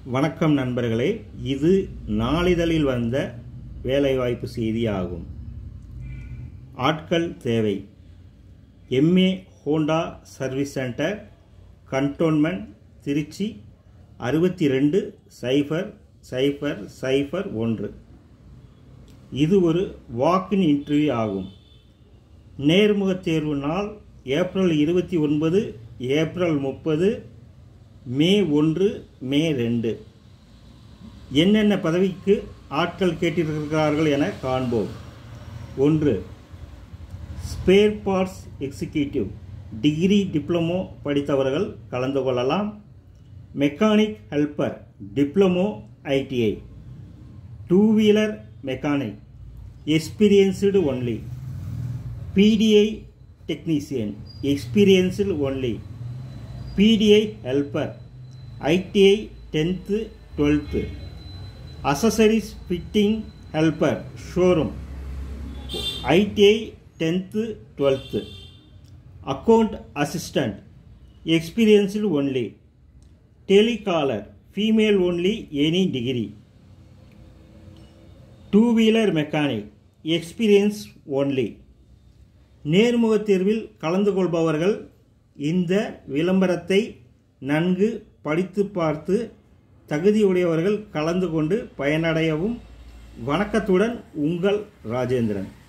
வணக்கம் நண்பர்களே இது நாளிதழில் வந்த வேலைவாய்ப்பு செய்தி ஆகும் ஆட்கள் தேவை MA Honda service centre cantonment Tiruchi அறுபத்தி ரெண்டு சைஃபர் சைஃபர் சைஃபர் ஒன்று இது ஒரு வாக்கின் இன்டர்வியூ ஆகும் நேர்முகத் தேர்வு நாள் ஏப்ரல் இருபத்தி ஒன்பது ஏப்ரல் முப்பது மே ஒன்று மே ரெண்டு என்னென்ன பதவிக்கு ஆட்கள் கேட்டிருக்கிறார்கள் என காண்போம் ஒன்று spare parts executive degree diploma படித்தவர்கள் கலந்து கொள்ளலாம் mechanic helper diploma ITI two wheeler mechanic experienced only PDI technician experienced only PDI helper ITI tenth twelfth accessories fitting helper showroom ITI tenth twelfth account assistant experienced only telecaller female only any degree two wheeler mechanic experience only நேர்முகத் தேர்வில் கலந்து கொள்பவர்கள் இந்த விளம்பரத்தை நன்கு படித்து பார்த்து தகுதியுடையவர்கள் கலந்து கொண்டு பயனடையவும் வணக்கத்துடன் உங்கள் ராஜேந்திரன்